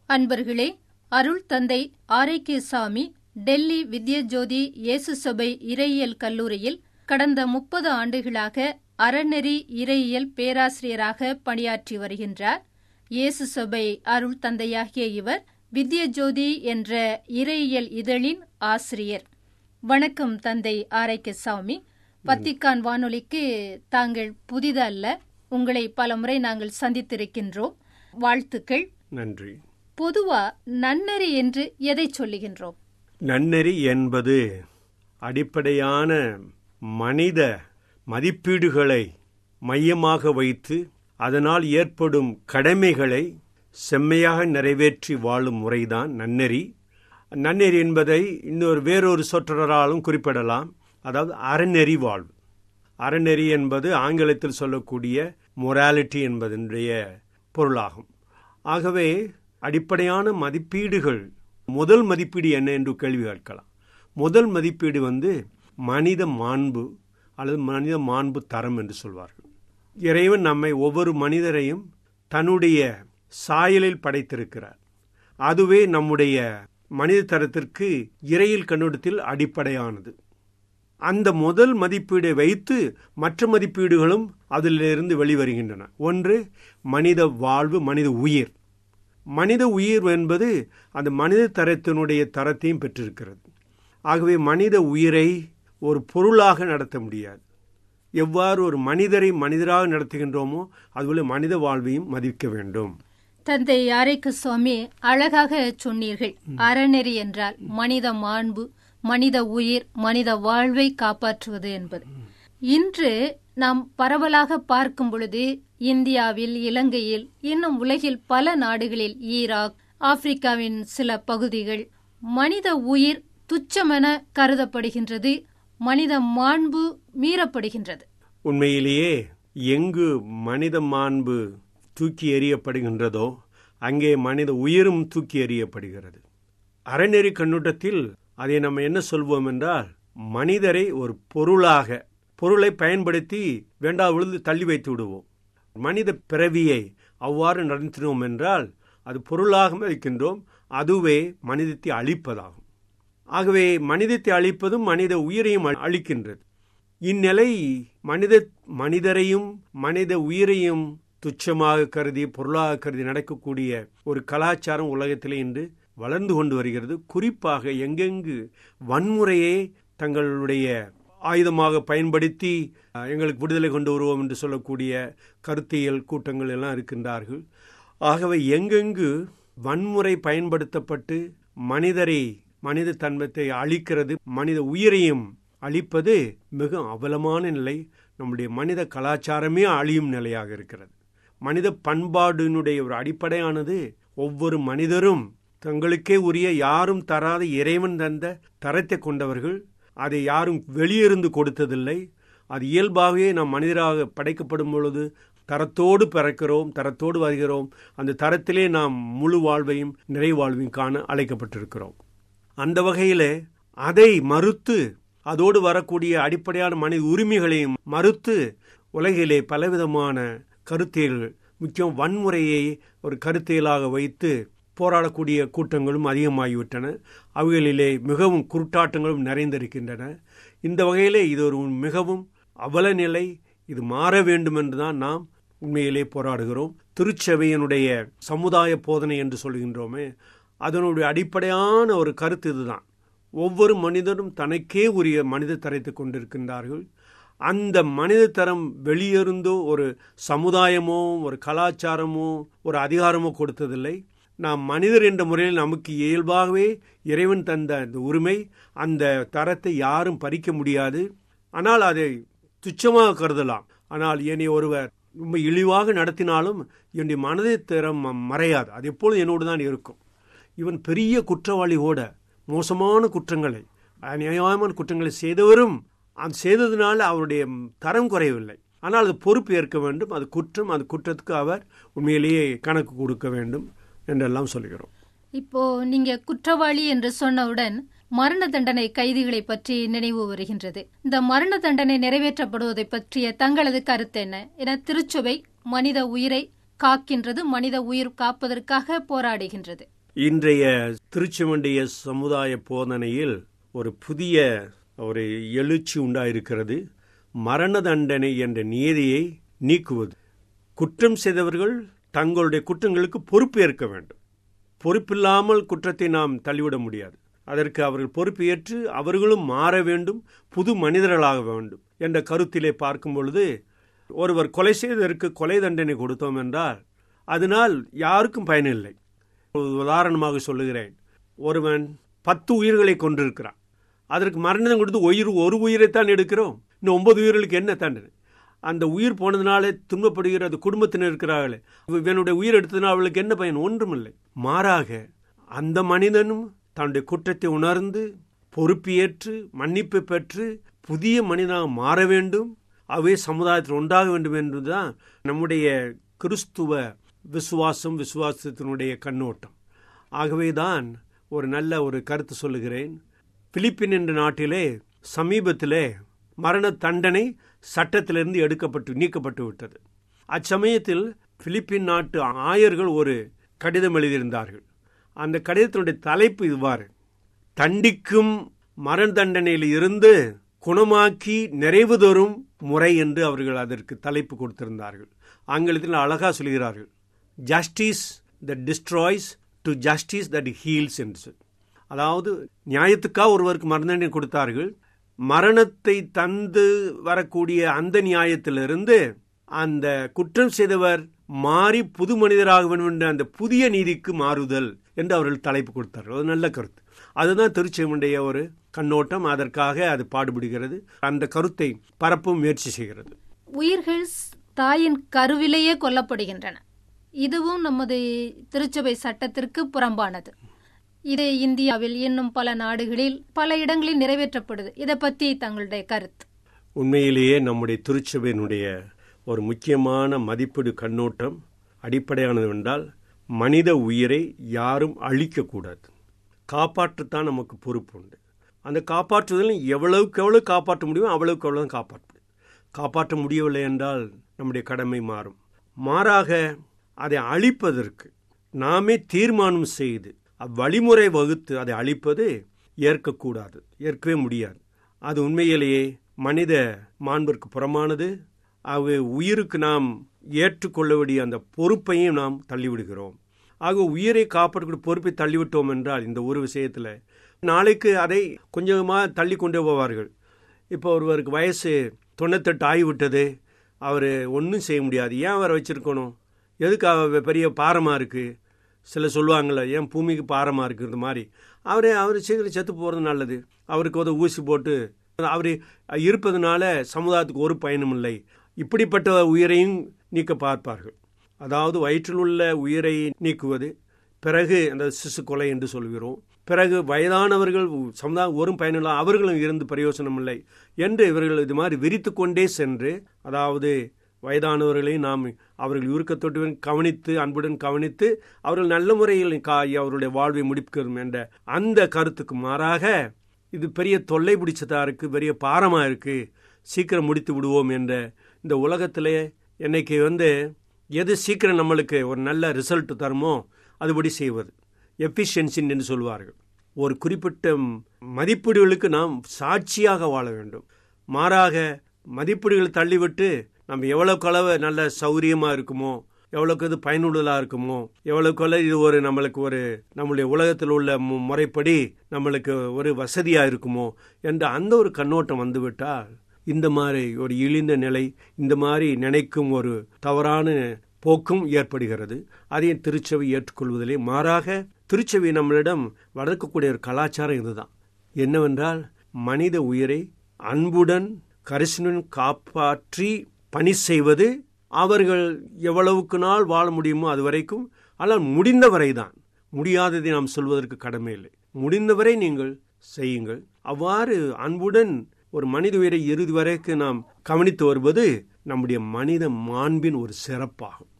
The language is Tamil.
அன்பர்களே அருள் தந்தை ஆரோக்கியசாமி டெல்லி வித்யஜோதி இயேசு சபை இறையியல் கல்லூரியில் கடந்த முப்பது ஆண்டுகளாக அறநெறி இறையியல் பேராசிரியராக பணியாற்றி வருகின்றார் இயேசு சபை அருள் தந்தையாகிய இவர் வித்யஜோதி என்ற இறையியல் இதழின் ஆசிரியர் வணக்கம் தந்தை ஆரோக்கியசாமி பத்திக்கான் வானொலிக்கு தாங்கள் புதிதல்ல உங்களை பல முறை நாங்கள் சந்தித்திருக்கின்றோம் வாழ்த்துக்கள் நன்றி பொதுவா நன்னறி என்று எதை சொல்லுகின்றோம் நன்னெறி என்பது அடிப்படையான மனித மதிப்பீடுகளை மையமாக வைத்து அதனால் ஏற்படும் கடமைகளை செம்மையாக நிறைவேற்றி வாழும் முறைதான் நன்னெறி நன்னெறி என்பதை இன்னொரு வேறொரு சொற்றொடராலும் குறிப்பிடலாம் அதாவது அறநெறி வாழ்வு அறநெறி என்பது ஆங்கிலத்தில் சொல்லக்கூடிய மொராலிட்டி என்பதனுடைய பொருளாகும் ஆகவே அடிப்படையான மதிப்பீடுகள் முதல் மதிப்பீடு என்ன என்று கேள்வி கேட்கலாம் முதல் மதிப்பீடு வந்து மனித மாண்பு அல்லது மனித மாண்பு தரம் என்று சொல்வார்கள் இறைவன் நம்மை ஒவ்வொரு மனிதரையும் தன்னுடைய சாயலில் படைத்திருக்கிறார் அதுவே நம்முடைய மனித தரத்திற்கு இறையில் கண்ணோட்டத்தில் அடிப்படையானது அந்த முதல் மதிப்பீடை வைத்து மற்ற மதிப்பீடுகளும் அதிலிருந்து வெளிவருகின்றன ஒன்று மனித வாழ்வு மனித உயிர் மனித உயிர் என்பது அந்த மனித தரத்தினுடைய தரத்தையும் பெற்றிருக்கிறது ஆகவே மனித உயிரை ஒரு பொருளாக நடத்த முடியாது எவ்வாறு ஒரு மனிதரை மனிதராக நடத்துகின்றோமோ அதுபோல மனித வாழ்வையும் மதிக்க வேண்டும் தந்தை யாரைக்கு சுவாமி அழகாக சொன்னீர்கள் அறநெறி என்றால் மனித மாண்பு மனித உயிர் மனித வாழ்வை காப்பாற்றுவது என்பது இன்று நாம் பரவலாக பார்க்கும் பொழுது இந்தியாவில் இலங்கையில் இன்னும் உலகில் பல நாடுகளில் ஈராக் ஆப்பிரிக்காவின் சில பகுதிகள் மனித உயிர் துச்சமென கருதப்படுகின்றது மனித மாண்பு மீறப்படுகின்றது உண்மையிலேயே எங்கு மனித மாண்பு தூக்கி எறியப்படுகின்றதோ அங்கே மனித உயிரும் தூக்கி எறியப்படுகிறது அறநெறி கண்ணோட்டத்தில் அதை நம்ம என்ன சொல்வோம் என்றால் மனிதரை ஒரு பொருளாக பொருளை பயன்படுத்தி வேண்டா விழுந்து தள்ளி வைத்து விடுவோம் மனித பிறவியை அவ்வாறு நடத்தினோம் என்றால் அது பொருளாக மதிக்கின்றோம் அதுவே மனிதத்தை அழிப்பதாகும் ஆகவே மனிதத்தை அழிப்பதும் மனித உயிரையும் அழிக்கின்றது இந்நிலை மனித மனிதரையும் மனித உயிரையும் துச்சமாக கருதி பொருளாக கருதி நடக்கக்கூடிய ஒரு கலாச்சாரம் உலகத்திலே இன்று வளர்ந்து கொண்டு வருகிறது குறிப்பாக எங்கெங்கு வன்முறையை தங்களுடைய ஆயுதமாக பயன்படுத்தி எங்களுக்கு விடுதலை கொண்டு வருவோம் என்று சொல்லக்கூடிய கருத்தியல் கூட்டங்கள் எல்லாம் இருக்கின்றார்கள் ஆகவே எங்கெங்கு வன்முறை பயன்படுத்தப்பட்டு மனிதரை மனித தன்மத்தை அழிக்கிறது மனித உயிரையும் அழிப்பது மிக அவலமான நிலை நம்முடைய மனித கலாச்சாரமே அழியும் நிலையாக இருக்கிறது மனித பண்பாடினுடைய ஒரு அடிப்படையானது ஒவ்வொரு மனிதரும் தங்களுக்கே உரிய யாரும் தராத இறைவன் தந்த தரத்தை கொண்டவர்கள் அதை யாரும் வெளியிருந்து கொடுத்ததில்லை அது இயல்பாகவே நாம் மனிதராக படைக்கப்படும் பொழுது தரத்தோடு பிறக்கிறோம் தரத்தோடு வருகிறோம் அந்த தரத்திலே நாம் முழு வாழ்வையும் நிறைவாழ்வையும் காண அழைக்கப்பட்டிருக்கிறோம் அந்த வகையில் அதை மறுத்து அதோடு வரக்கூடிய அடிப்படையான மனித உரிமைகளையும் மறுத்து உலகிலே பலவிதமான கருத்தியல்கள் முக்கியம் வன்முறையை ஒரு கருத்தியலாக வைத்து போராடக்கூடிய கூட்டங்களும் அதிகமாகிவிட்டன அவைகளிலே மிகவும் குருட்டாட்டங்களும் நிறைந்திருக்கின்றன இந்த வகையிலே இது ஒரு மிகவும் அவல நிலை இது மாற வேண்டும் என்றுதான் நாம் உண்மையிலே போராடுகிறோம் திருச்சபையினுடைய சமுதாய போதனை என்று சொல்கின்றோமே அதனுடைய அடிப்படையான ஒரு கருத்து இதுதான் ஒவ்வொரு மனிதரும் தனக்கே உரிய மனித தரத்தை கொண்டிருக்கின்றார்கள் அந்த மனித தரம் வெளியிருந்தோ ஒரு சமுதாயமோ ஒரு கலாச்சாரமோ ஒரு அதிகாரமோ கொடுத்ததில்லை நாம் மனிதர் என்ற முறையில் நமக்கு இயல்பாகவே இறைவன் தந்த அந்த உரிமை அந்த தரத்தை யாரும் பறிக்க முடியாது ஆனால் அதை துச்சமாக கருதலாம் ஆனால் என்னை ஒருவர் ரொம்ப இழிவாக நடத்தினாலும் என்னுடைய மனதை தரம் மறையாது அது எப்பொழுதும் என்னோடு தான் இருக்கும் இவன் பெரிய குற்றவாளி கூட மோசமான குற்றங்களை அநியாயமான குற்றங்களை செய்தவரும் அது செய்ததுனால அவருடைய தரம் குறையவில்லை ஆனால் அது பொறுப்பு ஏற்க வேண்டும் அது குற்றம் அது குற்றத்துக்கு அவர் உண்மையிலேயே கணக்கு கொடுக்க வேண்டும் என்றெல்லாம் சொல்கிறோம் இப்போ நீங்க குற்றவாளி என்று சொன்னவுடன் மரண தண்டனை கைதிகளை பற்றி நினைவு வருகின்றது இந்த மரண தண்டனை நிறைவேற்றப்படுவதை பற்றிய தங்களது கருத்து என்ன என திருச்சபை மனித உயிரை காக்கின்றது மனித உயிர் காப்பதற்காக போராடுகின்றது இன்றைய திருச்சிமண்டிய சமுதாய போதனையில் ஒரு புதிய ஒரு எழுச்சி உண்டாயிருக்கிறது மரண தண்டனை என்ற நீதியை நீக்குவது குற்றம் செய்தவர்கள் தங்களுடைய குற்றங்களுக்கு பொறுப்பேற்க வேண்டும் பொறுப்பில்லாமல் குற்றத்தை நாம் தள்ளிவிட முடியாது அதற்கு அவர்கள் பொறுப்பு ஏற்று அவர்களும் மாற வேண்டும் புது மனிதர்களாக வேண்டும் என்ற கருத்திலே பார்க்கும் பொழுது ஒருவர் கொலை செய்ததற்கு கொலை தண்டனை கொடுத்தோம் என்றால் அதனால் யாருக்கும் பயனில்லை ஒரு உதாரணமாக சொல்லுகிறேன் ஒருவன் பத்து உயிர்களை கொண்டிருக்கிறான் அதற்கு மரணம் கொடுத்து உயிர் ஒரு உயிரைத்தான் எடுக்கிறோம் இன்னும் ஒன்பது உயிர்களுக்கு என்ன தண்டனை அந்த உயிர் போனதுனாலே துன்பப்படுகிற அந்த குடும்பத்தினர் இருக்கிறார்களே இவனுடைய உயிர் எடுத்ததுனால் அவளுக்கு என்ன பயன் ஒன்றுமில்லை மாறாக அந்த மனிதனும் தன்னுடைய குற்றத்தை உணர்ந்து பொறுப்பேற்று மன்னிப்பு பெற்று புதிய மனிதனாக மாற வேண்டும் அவை சமுதாயத்தில் உண்டாக வேண்டும் என்பதுதான் நம்முடைய கிறிஸ்துவ விசுவாசம் விசுவாசத்தினுடைய கண்ணோட்டம் ஆகவேதான் ஒரு நல்ல ஒரு கருத்து சொல்லுகிறேன் பிலிப்பின் என்ற நாட்டிலே சமீபத்திலே மரண தண்டனை சட்டத்திலிருந்து எடுக்கப்பட்டு நீக்கப்பட்டு விட்டது அச்சமயத்தில் பிலிப்பின் நாட்டு ஆயர்கள் ஒரு கடிதம் எழுதியிருந்தார்கள் அந்த கடிதத்தினுடைய தலைப்பு இவ்வாறு தண்டிக்கும் மரண தண்டனையில் இருந்து குணமாக்கி நிறைவு தரும் முறை என்று அவர்கள் அதற்கு தலைப்பு கொடுத்திருந்தார்கள் ஆங்கிலத்தில் அழகா சொல்கிறார்கள் justice the destroys to justice that heals என்று அதாவது நியாயத்துக்காக ஒருவருக்கு மரண தண்டனை கொடுத்தார்கள் மரணத்தை தந்து வரக்கூடிய அந்த நியாயத்திலிருந்து அந்த குற்றம் செய்தவர் மாறி புது மனிதராக வேண்டும் என்ற அந்த புதிய நீதிக்கு மாறுதல் என்று அவர்கள் தலைப்பு கொடுத்தார்கள் அது நல்ல கருத்து அதுதான் திருச்சியமுடைய ஒரு கண்ணோட்டம் அதற்காக அது பாடுபடுகிறது அந்த கருத்தை பரப்பும் முயற்சி செய்கிறது உயிர்கள் தாயின் கருவிலேயே கொல்லப்படுகின்றன இதுவும் நமது திருச்சபை சட்டத்திற்கு புறம்பானது இது இந்தியாவில் இன்னும் பல நாடுகளில் பல இடங்களில் நிறைவேற்றப்படுது இதை பற்றி தங்களுடைய கருத்து உண்மையிலேயே நம்முடைய திருச்சபையினுடைய ஒரு முக்கியமான மதிப்பீடு கண்ணோட்டம் அடிப்படையானது என்றால் மனித உயிரை யாரும் அழிக்கக்கூடாது காப்பாற்றத்தான் நமக்கு பொறுப்பு உண்டு அந்த காப்பாற்றுதல் எவ்வளவுக்கு எவ்வளவு காப்பாற்ற முடியுமோ அவ்வளவுக்கு எவ்வளவு காப்பாற்ற முடியும் காப்பாற்ற முடியவில்லை என்றால் நம்முடைய கடமை மாறும் மாறாக அதை அழிப்பதற்கு நாமே தீர்மானம் செய்து அவ்வழிமுறை வகுத்து அதை அழிப்பது ஏற்கக்கூடாது ஏற்கவே முடியாது அது உண்மையிலேயே மனித மாண்பிற்கு புறமானது ஆக உயிருக்கு நாம் ஏற்றுக்கொள்ள வேண்டிய அந்த பொறுப்பையும் நாம் தள்ளிவிடுகிறோம் ஆக உயிரை காப்பாற்றக்கூடிய பொறுப்பை தள்ளிவிட்டோம் என்றால் இந்த ஒரு விஷயத்தில் நாளைக்கு அதை கொஞ்சமாக தள்ளி கொண்டே போவார்கள் இப்போ ஒருவருக்கு வயசு தொண்ணூத்தெட்டு ஆகிவிட்டது அவர் ஒன்றும் செய்ய முடியாது ஏன் அவரை வச்சுருக்கணும் எதுக்கு அவ பெரிய பாரமாக இருக்குது சில சொல்லுவாங்கள்ல ஏன் பூமிக்கு பாரமாக இருக்கிறது மாதிரி அவரே அவர் சீக்கிரம் செத்து போகிறது நல்லது அவருக்கு ஒரு ஊசி போட்டு அவர் இருப்பதனால சமுதாயத்துக்கு ஒரு பயனும் இல்லை இப்படிப்பட்ட உயிரையும் நீக்க பார்ப்பார்கள் அதாவது வயிற்றில் உள்ள உயிரை நீக்குவது பிறகு அந்த சிசு கொலை என்று சொல்கிறோம் பிறகு வயதானவர்கள் சமுதாயம் ஒரு பயனில்லை அவர்களும் இருந்து பிரயோசனம் இல்லை என்று இவர்கள் இது மாதிரி விரித்து கொண்டே சென்று அதாவது வயதானவர்களை நாம் அவர்கள் உருக்கத்தொட்டு கவனித்து அன்புடன் கவனித்து அவர்கள் நல்ல முறையில் அவருடைய வாழ்வை முடிக்கிறோம் என்ற அந்த கருத்துக்கு மாறாக இது பெரிய தொல்லை பிடிச்சதா இருக்கு பெரிய பாரமா இருக்கு சீக்கிரம் முடித்து விடுவோம் என்ற இந்த உலகத்திலே என்னைக்கு வந்து எது சீக்கிரம் நம்மளுக்கு ஒரு நல்ல ரிசல்ட் தருமோ அதுபடி செய்வது எஃபிஷியன்சின் என்று சொல்வார்கள் ஒரு குறிப்பிட்ட மதிப்பீடுகளுக்கு நாம் சாட்சியாக வாழ வேண்டும் மாறாக மதிப்பீடுகள் தள்ளிவிட்டு நம்ம எவ்வளோக்கு அளவு நல்ல சௌரியமாக இருக்குமோ எவ்வளோக்கு இது பயனுள்ளதாக இருக்குமோ எவ்வளோக்கு இது ஒரு நம்மளுக்கு ஒரு நம்மளுடைய உலகத்தில் உள்ள முறைப்படி நம்மளுக்கு ஒரு வசதியாக இருக்குமோ என்ற அந்த ஒரு கண்ணோட்டம் வந்துவிட்டால் இந்த மாதிரி ஒரு இழிந்த நிலை இந்த மாதிரி நினைக்கும் ஒரு தவறான போக்கும் ஏற்படுகிறது அதையும் திருச்சபை ஏற்றுக்கொள்வதிலே மாறாக திருச்சபை நம்மளிடம் வளர்க்கக்கூடிய ஒரு கலாச்சாரம் இதுதான் என்னவென்றால் மனித உயிரை அன்புடன் கரிசனுடன் காப்பாற்றி பணி செய்வது அவர்கள் எவ்வளவுக்கு நாள் வாழ முடியுமோ அது வரைக்கும் ஆனால் முடிந்தவரை தான் முடியாததை நாம் சொல்வதற்கு கடமை இல்லை முடிந்தவரை நீங்கள் செய்யுங்கள் அவ்வாறு அன்புடன் ஒரு மனித உயிரை இறுதி வரைக்கும் நாம் கவனித்து வருவது நம்முடைய மனித மாண்பின் ஒரு சிறப்பாகும்